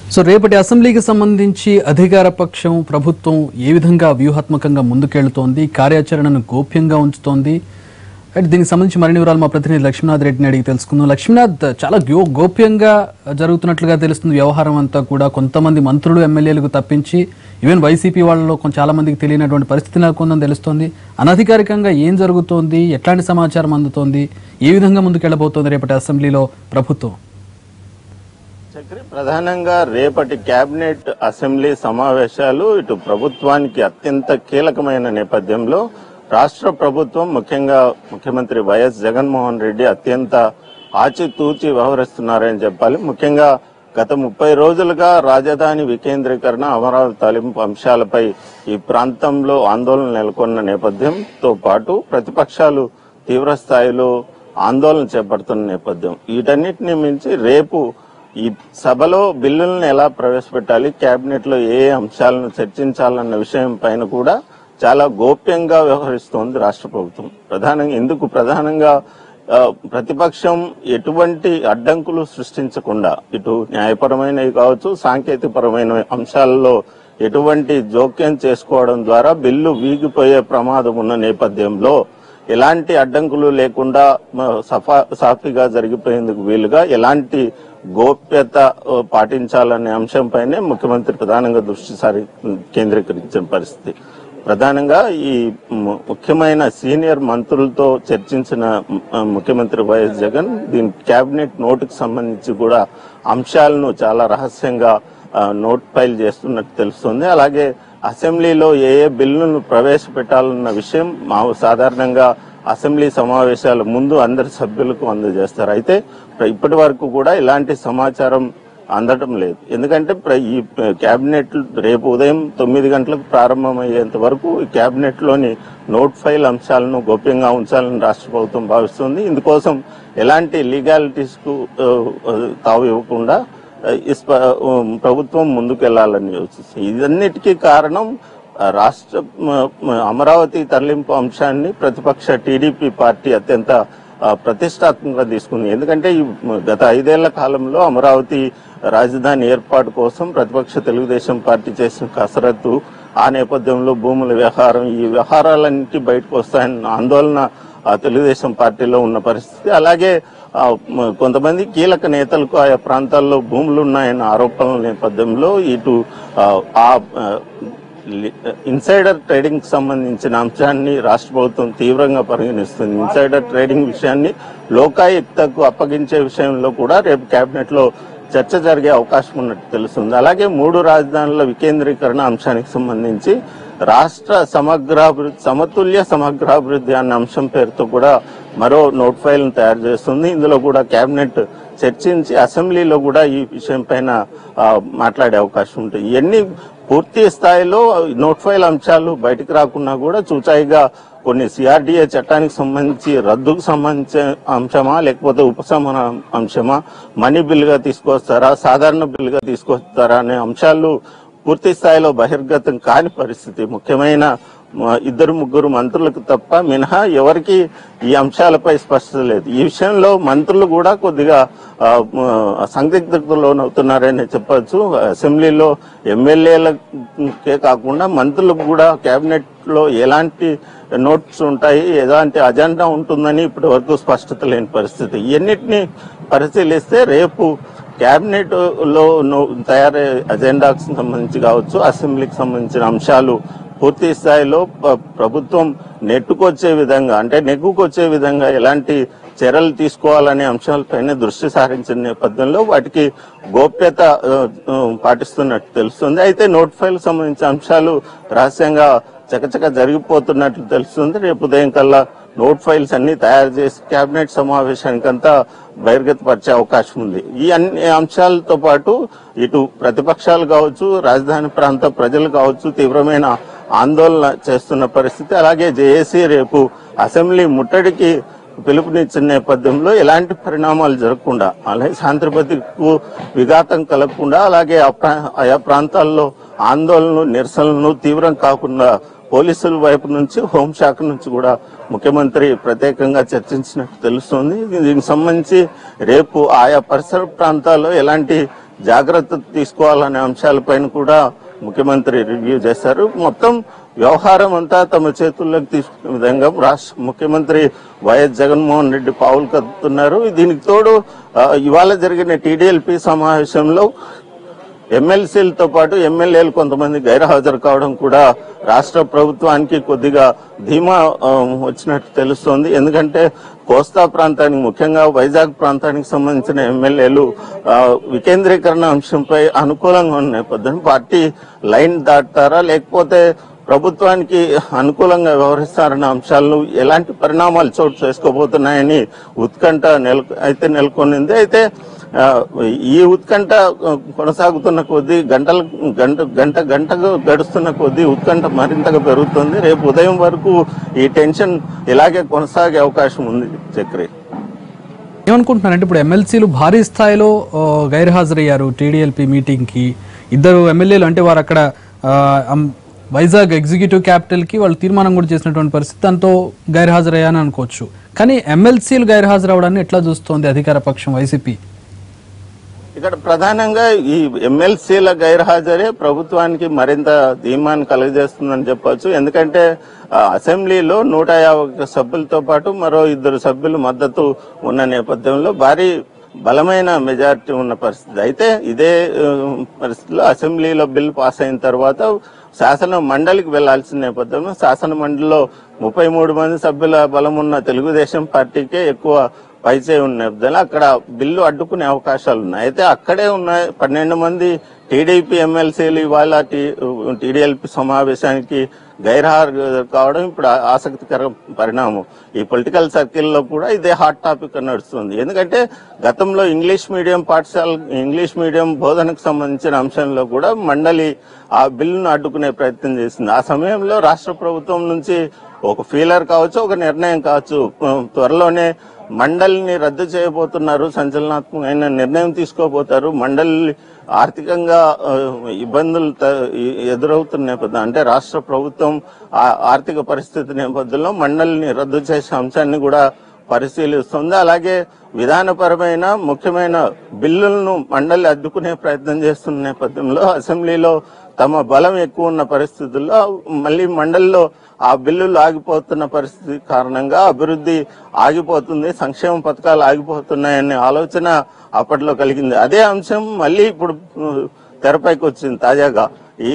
so రేపటి అసెంబ్లీకి సంబంధించి అధికార పక్షం ప్రభుత్వం ఏ విధంగా వ్యూహాత్మకంగా ముందుకెళ్తోంది కార్యాచరణను గోప్యంగా ఉంచుతోంది అయితే దీనికి సంబంధించి మరిన్ని వివరాలు మా ప్రతినిధి లక్ష్మీనాథ్ రెడ్డిని అడిగి తెలుసుకుందాం లక్ష్మీనాథ్ చాలా గో గోప్యంగా జరుగుతున్నట్లుగా తెలుస్తుంది వ్యవహారం అంతా కూడా కొంతమంది మంత్రులు ఎమ్మెల్యేలకు తప్పించి ఈవెన్ వైసీపీ వాళ్ళలో కొంచెం చాలా మందికి తెలియనటువంటి పరిస్థితి నెలకొందని తెలుస్తోంది అనధికారికంగా ఏం జరుగుతోంది ఎట్లాంటి సమాచారం అందుతోంది ఏ విధంగా ముందుకెళ్లబోతోంది రేపటి అసెంబ్లీలో ప్రభుత్వం చక్రి ప్రధానంగా రేపటి కేబినెట్ అసెంబ్లీ సమావేశాలు ఇటు ప్రభుత్వానికి అత్యంత కీలకమైన నేపథ్యంలో రాష్ట్ర ప్రభుత్వం ముఖ్యంగా ముఖ్యమంత్రి వైఎస్ జగన్మోహన్ రెడ్డి అత్యంత ఆచితూచి వ్యవహరిస్తున్నారని చెప్పాలి ముఖ్యంగా గత ముప్పై రోజులుగా రాజధాని వికేంద్రీకరణ అమరావతి తలింపు అంశాలపై ఈ ప్రాంతంలో ఆందోళన నెలకొన్న నేపథ్యంతో పాటు ప్రతిపక్షాలు తీవ్ర స్థాయిలో ఆందోళన చేపడుతున్న నేపథ్యం వీటన్నిటిని మించి రేపు ఈ సభలో బిల్లులను ఎలా ప్రవేశపెట్టాలి కేబినెట్ లో ఏ ఏ అంశాలను చర్చించాలన్న విషయం పైన కూడా చాలా గోప్యంగా వ్యవహరిస్తోంది రాష్ట్ర ప్రభుత్వం ప్రధానంగా ఎందుకు ప్రధానంగా ఆ, ప్రతిపక్షం ఎటువంటి అడ్డంకులు సృష్టించకుండా ఇటు న్యాయపరమైనవి కావచ్చు సాంకేతికపరమైన అంశాలలో ఎటువంటి జోక్యం చేసుకోవడం ద్వారా బిల్లు వీగిపోయే ప్రమాదం ఉన్న నేపథ్యంలో ఎలాంటి అడ్డంకులు లేకుండా మ, సఫా సాఫీగా జరిగిపోయేందుకు వీలుగా ఎలాంటి గోప్యత ఆ, పాటించాలనే అంశంపైనే ముఖ్యమంత్రి ప్రధానంగా దృష్టి సారి కేంద్రీకరించిన పరిస్థితి ప్రధానంగా ఈ ము- ముఖ్యమైన సీనియర్ మంత్రులతో చర్చించిన మ, ముఖ్యమంత్రి వైఎస్ జగన్ దీని కేబినెట్ నోటుకు సంబంధించి కూడా అంశాలను చాలా రహస్యంగా ఆ, నోట్ ఫైల్ చేస్తున్నట్టు తెలుస్తుంది అలాగే అసెంబ్లీలో ఏ ఏ బిల్లులను ప్రవేశపెట్టాలన్న విషయం మా సాధారణంగా అసెంబ్లీ సమావేశాల ముందు అందరి సభ్యులకు అందజేస్తారు అయితే ఇప్పటి వరకు కూడా ఇలాంటి సమాచారం అందటం లేదు ఎందుకంటే ప్ర- ఈ కేబినెట్ రేపు ఉదయం తొమ్మిది గంటలకు ప్రారంభమయ్యేంత వరకు ఈ కేబినెట్ లోని నోట్ ఫైల్ అంశాలను గోప్యంగా ఉంచాలని రాష్ట్ర ప్రభుత్వం భావిస్తుంది ఇందుకోసం ఎలాంటి లీగాలిటీస్ కు ఆ, ఆ, తావు ఇవ్వకుండా ఆ, ఈ స్ప- ఆ, ప్రభుత్వం ముందుకెళ్లాలని యోచిస్తుంది ఇదన్నిటికీ కారణం ఆ, రాష్ట్ర మ- మ- అమరావతి తరలింపు అంశాన్ని ప్రతిపక్ష టీడీపీ పార్టీ అత్యంత ఆ, ప్రతిష్టాత్మకంగా తీసుకుంది ఎందుకంటే ఈ మ- గత ఐదేళ్ల కాలంలో అమరావతి రాజధాని ఏర్పాటు కోసం ప్రతిపక్ష తెలుగుదేశం పార్టీ చేసిన కసరత్తు ఆ నేపథ్యంలో భూముల వ్యవహారం ఈ వ్యవహారాలన్నింటి బయటకు వస్తాయన్న ఆందోళన ఆ, తెలుగుదేశం పార్టీలో ఉన్న పరిస్థితి అలాగే ఆ, మ- కొంతమంది కీలక నేతలకు ఆయా ప్రాంతాల్లో భూములు ఉన్నాయన్న ఆరోపణల నేపథ్యంలో ఇటు ఆ, ఆ ఆ, లి- ఇన్సైడర్ ట్రేడింగ్ కి సంబంధించిన అంశాన్ని రాష్ట్ర ప్రభుత్వం తీవ్రంగా పరిగణిస్తుంది ఇన్సైడర్ ట్రేడింగ్ విషయాన్ని లోకాయుక్తకు అప్పగించే విషయంలో కూడా రేపు కేబినెట్ లో చర్చ జరిగే అవకాశం ఉన్నట్టు తెలుస్తుంది అలాగే మూడు రాజధానుల వికేంద్రీకరణ అంశానికి సంబంధించి రాష్ట్ర సమగ్రాభివృద్ధి సమతుల్య సమగ్రాభివృద్ధి అన్న అంశం పేరుతో కూడా మరో నోట్ ఫైల్ తయారు చేస్తుంది ఇందులో కూడా కేబినెట్ చర్చించి అసెంబ్లీలో కూడా ఈ విషయం పైన ఆ, మాట్లాడే అవకాశం ఉంటుంది ఇవన్నీ పూర్తి స్థాయిలో నోట్ ఫైల్ అంశాలు బయటకు రాకున్నా కూడా చూచాయిగా కొన్ని సిఆర్డిఏ చట్టానికి సంబంధించి రద్దుకు సంబంధించిన అంశమా లేకపోతే ఉపశమన అంశమా మనీ బిల్ గా తీసుకొస్తారా సాధారణ బిల్ గా తీసుకొస్తారా అనే అంశాలు పూర్తి స్థాయిలో బహిర్గతం కాని పరిస్థితి ముఖ్యమైన మ- ఇద్దరు ముగ్గురు మంత్రులకు తప్ప మినహా ఎవరికి ఈ అంశాలపై స్పష్టత లేదు ఈ విషయంలో మంత్రులు కూడా కొద్దిగా ఆ, మ, సందిగ్ధతకు లోనవుతున్నారని చెప్పొచ్చు అసెంబ్లీలో ఎమ్మెల్యేలకే కాకుండా మంత్రులకు కూడా కేబినెట్ లో ఎలాంటి నోట్స్ ఉంటాయి ఎలాంటి అజెండా ఉంటుందని ఇప్పటి వరకు స్పష్టత లేని పరిస్థితి ఇవన్నిటిని పరిశీలిస్తే రేపు కేబినెట్ లో నో- తయారయ్యే అజెండాకు సంబంధించి కావచ్చు అసెంబ్లీకి సంబంధించిన అంశాలు పూర్తి స్థాయిలో ప- ప్రభుత్వం నెట్టుకొచ్చే విధంగా అంటే నెగ్గుకొచ్చే విధంగా ఎలాంటి చర్యలు తీసుకోవాలనే అంశాలపైన దృష్టి సారించిన నేపథ్యంలో వాటికి గోప్యత ఆ, ఆ, పాటిస్తున్నట్టు తెలుస్తుంది అయితే నోట్ ఫైల్ సంబంధించిన అంశాలు రహస్యంగా చకచక జరిగిపోతున్నట్లు తెలుస్తుంది రేపు ఉదయం కల్లా నోట్ ఫైల్స్ అన్ని తయారు చేసి కేబినెట్ సమావేశానికంతా బహిర్గతపరిచే అవకాశం ఉంది ఈ అన్ని అంశాలతో పాటు ఇటు ప్రతిపక్షాలు కావచ్చు రాజధాని ప్రాంత ప్రజలు కావచ్చు తీవ్రమైన ఆందోళన చేస్తున్న పరిస్థితి అలాగే జేఏసీ రేపు అసెంబ్లీ ముట్టడికి పిలుపునిచ్చిన నేపథ్యంలో ఎలాంటి పరిణామాలు జరగకుండా అలాగే శాంతి భద్రతకు విఘాతం కలగకుండా అలాగే ఆ ప్రా- ఆయా ప్రాంతాల్లో ఆందోళనలు నిరసనలను తీవ్రం కాకుండా పోలీసుల వైపు నుంచి హోంశాఖ నుంచి కూడా ముఖ్యమంత్రి ప్రత్యేకంగా చర్చించినట్టు తెలుస్తోంది దీనికి సంబంధించి రేపు ఆయా పరిసర ప్రాంతాల్లో ఎలాంటి జాగ్రత్త తీసుకోవాలనే అంశాలపైన కూడా ముఖ్యమంత్రి రివ్యూ చేశారు మొత్తం వ్యవహారం అంతా తమ చేతుల్లోకి తీసుకునే విధంగా రాష్ట్ర ముఖ్యమంత్రి వైఎస్ జగన్మోహన్ రెడ్డి పావులు కదుపుతున్నారు దీనికి తోడు ఆ, ఇవాళ జరిగిన టీడీఎల్పీ సమావేశంలో ఎమ్మెల్సీలతో పాటు ఎమ్మెల్యేలు కొంతమంది గైర్హాజరు కావడం కూడా రాష్ట్ర ప్రభుత్వానికి కొద్దిగా ధీమా ఆ, వచ్చినట్టు తెలుస్తోంది ఎందుకంటే కోస్తా ప్రాంతానికి ముఖ్యంగా వైజాగ్ ప్రాంతానికి సంబంధించిన ఎమ్మెల్యేలు ఆ, వికేంద్రీకరణ అంశంపై అనుకూలంగా ఉన్న నేపథ్యం పార్టీ లైన్ దాటుతారా లేకపోతే ప్రభుత్వానికి అనుకూలంగా వ్యవహరిస్తారన్న అంశాలను ఎలాంటి పరిణామాలు చోటు చేసుకోబోతున్నాయని ఉత్కంఠ నెల అయితే నెలకొనింది అయితే ఆ, ఈ ఉత్కంఠ ఆ, కొనసాగుతున్న కొద్దీ గంటల గంట గంట గంటగా గడుస్తున్న కొద్దీ ఉత్కంఠ మరింతగా పెరుగుతుంది రేపు ఉదయం వరకు ఈ టెన్షన్ ఇలాగే కొనసాగే అవకాశం ఉంది చక్రి ఏమనుకుంటున్నారంటే ఇప్పుడు ఎమ్మెల్సీలు భారీ స్థాయిలో ఆ, గైర్హాజరయ్యారు టీడీఎల్పీ మీటింగ్కి ఇద్దరు ఎమ్మెల్యేలు అంటే వారు అక్కడ ఆ, అమ్- వైజాగ్ ఎగ్జిక్యూటివ్ క్యాపిటల్కి వాళ్ళు తీర్మానం కూడా చేసినటువంటి పరిస్థితి దాంతో గైర్హాజరయ్యాని అనుకోవచ్చు కానీ ఎమ్మెల్సీలు గైర్హాజరవడాన్ని ఎట్లా చూస్తోంది అధికార పక్షం వైసీపీ ఇక్కడ ప్రధానంగా ఈ ఎమ్మెల్సీల గైర్హాజరే ప్రభుత్వానికి మరింత ధీమాన్ని కలుగజేస్తుందని చెప్పొచ్చు ఎందుకంటే ఆ, అసెంబ్లీలో నూట యాభై ఒక్క సభ్యులతో పాటు మరో ఇద్దరు సభ్యులు మద్దతు ఉన్న నేపథ్యంలో భారీ బలమైన మెజారిటీ ఉన్న పరిస్థితి అయితే ఇదే ఆ, పరిస్థితిలో అసెంబ్లీలో బిల్ పాస్ అయిన తర్వాత శాసన మండలికి వెళ్లాల్సిన నేపథ్యంలో శాసన మండలిలో ముప్పై మూడు మంది సభ్యుల బలం ఉన్న తెలుగుదేశం పార్టీకే ఎక్కువ పైచే ఉన్న నేపథ్యంలో అక్కడ బిల్లు అడ్డుకునే అవకాశాలు ఉన్నాయి అయితే అక్కడే ఉన్న పన్నెండు మంది టీడీపీ ఎమ్మెల్సీలు ఇవాళ టీడీఎల్పీ సమావేశానికి గైర్హాజరు కావడం ఇప్పుడు ఆ- ఆసక్తికర పరిణామం ఈ పొలిటికల్ సర్కిల్లో కూడా ఇదే హాట్ టాపిక్ నడుస్తుంది ఎందుకంటే గతంలో ఇంగ్లీష్ మీడియం పాఠశాల ఇంగ్లీష్ మీడియం బోధనకు సంబంధించిన అంశంలో కూడా మండలి ఆ బిల్లును అడ్డుకునే ప్రయత్నం చేసింది ఆ సమయంలో రాష్ట్ర ప్రభుత్వం నుంచి ఒక ఫీలర్ కావచ్చు ఒక నిర్ణయం కావచ్చు ఉం, త్వరలోనే మండలిని రద్దు చేయబోతున్నారు సంచలనాత్మకమైన నిర్ణయం తీసుకోబోతారు మండలి ఆర్థికంగా ఆ, ఇబ్బందులు త- ఎ- ఎదురవుతున్న నేపథ్యం అంటే రాష్ట్ర ప్రభుత్వం ఆ ఆర్థిక పరిస్థితి నేపథ్యంలో మండలిని రద్దు చేసే అంశాన్ని కూడా పరిశీలిస్తుంది అలాగే విధానపరమైన ముఖ్యమైన బిల్లులను మండలి అడ్డుకునే ప్రయత్నం చేస్తున్న నేపథ్యంలో అసెంబ్లీలో తమ బలం ఎక్కువ ఉన్న పరిస్థితుల్లో మళ్ళీ మండలిలో ఆ బిల్లులు ఆగిపోతున్న పరిస్థితి కారణంగా అభివృద్ధి ఆగిపోతుంది సంక్షేమ పథకాలు ఆగిపోతున్నాయనే ఆలోచన అప్పట్లో కలిగింది అదే అంశం మళ్ళీ ఇప్పుడు ఉ, తెరపైకి వచ్చింది తాజాగా ఈ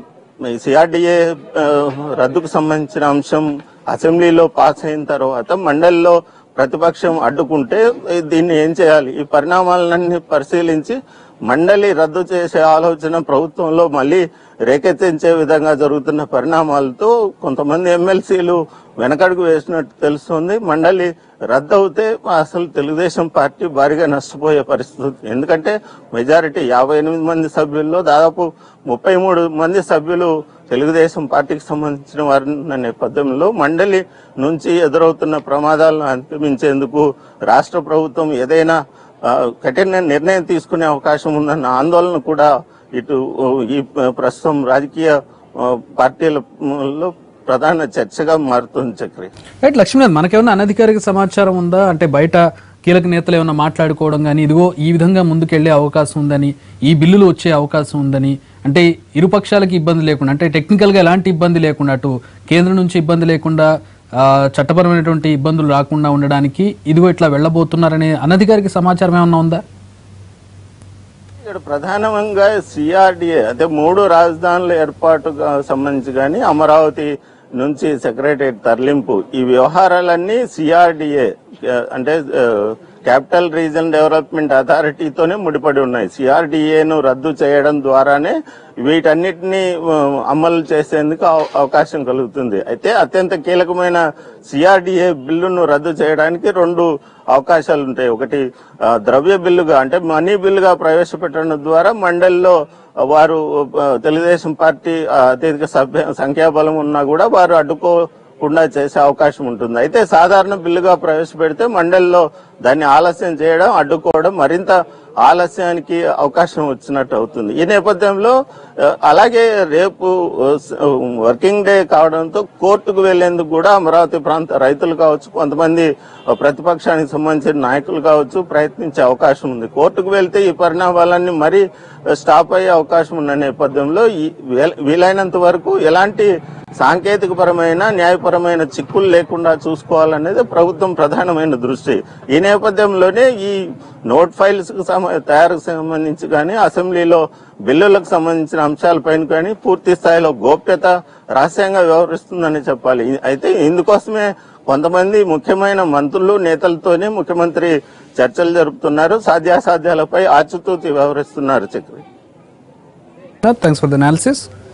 సిఆర్డిఏ రద్దుకు సంబంధించిన అంశం అసెంబ్లీలో పాస్ అయిన తర్వాత మండలిలో ప్రతిపక్షం అడ్డుకుంటే ఏ, దీన్ని ఏం చేయాలి ఈ పరిణామాలన్నీ పరిశీలించి మండలి రద్దు చేసే ఆలోచన ప్రభుత్వంలో మళ్ళీ రేకెత్తించే విధంగా జరుగుతున్న పరిణామాలతో కొంతమంది ఎమ్మెల్సీలు వెనకడుగు వేసినట్టు తెలుస్తుంది మండలి రద్దు అవుతే అసలు తెలుగుదేశం పార్టీ భారీగా నష్టపోయే పరిస్థితి ఎందుకంటే మెజారిటీ యాభై ఎనిమిది మంది సభ్యుల్లో దాదాపు ముప్పై మూడు మంది సభ్యులు తెలుగుదేశం పార్టీకి సంబంధించిన వారి నేపథ్యంలో మండలి నుంచి ఎదురవుతున్న ప్రమాదాలను అధిగమించేందుకు రాష్ట్ర ప్రభుత్వం ఏదైనా ఆ, కఠిన నిర్ణయం తీసుకునే అవకాశం ఉందన్న ఆందోళన కూడా ఇటు ఓ, ఈ ప- ప్రస్తుతం రాజకీయ ఆ, పార్టీలలో ప్రధాన చర్చగా మారుతుంది చక్రి రైట్ లక్ష్మీనాథ్ మనకేమన్నా అనధికారిక సమాచారం ఉందా అంటే బయట కీలక నేతలు ఏమన్నా మాట్లాడుకోవడం కానీ ఇదిగో ఈ విధంగా ముందుకెళ్లే అవకాశం ఉందని ఈ బిల్లులు వచ్చే అవకాశం ఉందని అంటే ఇరు పక్షాలకి ఇబ్బంది లేకుండా అంటే టెక్నికల్గా ఎలాంటి ఇబ్బంది లేకుండా అటు కేంద్రం నుంచి ఇబ్బంది లేకుండా ఆ, చట్టపరమైనటువంటి ఇబ్బందులు రాకుండా ఉండడానికి ఇదిగో ఇట్లా వెళ్ళబోతున్నారనే అనధికారిక సమాచారం ఏమన్నా ఉందా ఇక్కడ ప్రధానంగా సిఆర్డిఏ అంటే మూడు రాజధానుల ఏర్పాటుగా సంబంధించి కానీ అమరావతి నుంచి సెక్రటరియట్ తరలింపు ఈ వ్యవహారాలన్నీ సిఆర్డిఏ అంటే క్యాపిటల్ రీజన్ డెవలప్మెంట్ అథారిటీతోనే ముడిపడి ఉన్నాయి సిఆర్డిఏను రద్దు చేయడం ద్వారానే వీటన్నిటిని ఆ, అమలు చేసేందుకు అవ- అవకాశం కలుగుతుంది అయితే అత్యంత కీలకమైన సిఆర్డిఏ బిల్లును రద్దు చేయడానికి రెండు అవకాశాలు ఉంటాయి ఒకటి ఆ, ద్రవ్య బిల్లుగా అంటే మనీ బిల్లుగా ప్రవేశపెట్టడం ద్వారా మండలిలో వారు ఆ, తెలుగుదేశం పార్టీ ఆ, అత్యధిక సభ్య సంఖ్యాబలం ఉన్నా కూడా వారు అడ్డుకో కుండా చేసే అవకాశం ఉంటుంది అయితే సాధారణ బిల్లుగా ప్రవేశపెడితే మండలిలో దాన్ని ఆలస్యం చేయడం అడ్డుకోవడం మరింత ఆలస్యానికి అవకాశం వచ్చినట్టు అవుతుంది ఈ నేపథ్యంలో ఆ, అలాగే రేపు ఆ, స- వర్కింగ్ డే కావడంతో కోర్టుకు వెళ్లేందుకు కూడా అమరావతి ప్రాంత రైతులు కావచ్చు కొంతమంది ఆ, ప్రతిపక్షానికి సంబంధించిన నాయకులు కావచ్చు ప్రయత్నించే అవకాశం ఉంది కోర్టుకు వెళ్తే ఈ పరిణామాలన్నీ మరీ స్టాప్ అయ్యే అవకాశం ఉన్న నేపథ్యంలో ఈ వీల- వీలైనంత వరకు ఎలాంటి సాంకేతిక పరమైన న్యాయపరమైన చిక్కులు లేకుండా చూసుకోవాలనేది ప్రభుత్వం ప్రధానమైన దృష్టి ఈ నేపథ్యంలోనే ఈ నోట్ ఫైల్స్ కు సమ- తయారుకు సంబంధించి కానీ అసెంబ్లీలో బిల్లులకు సంబంధించిన అంశాలపైన కానీ పూర్తి స్థాయిలో గోప్యత రహస్యంగా వ్యవహరిస్తుందని చెప్పాలి ఇ- అయితే ఇందుకోసమే కొంతమంది ముఖ్యమైన మంత్రులు నేతలతోనే ముఖ్యమంత్రి చర్చలు జరుపుతున్నారు సాధ్యాసాధ్యాలపై ఆచితూచి వ్యవహరిస్తున్నారు Chakri thanks for the analysis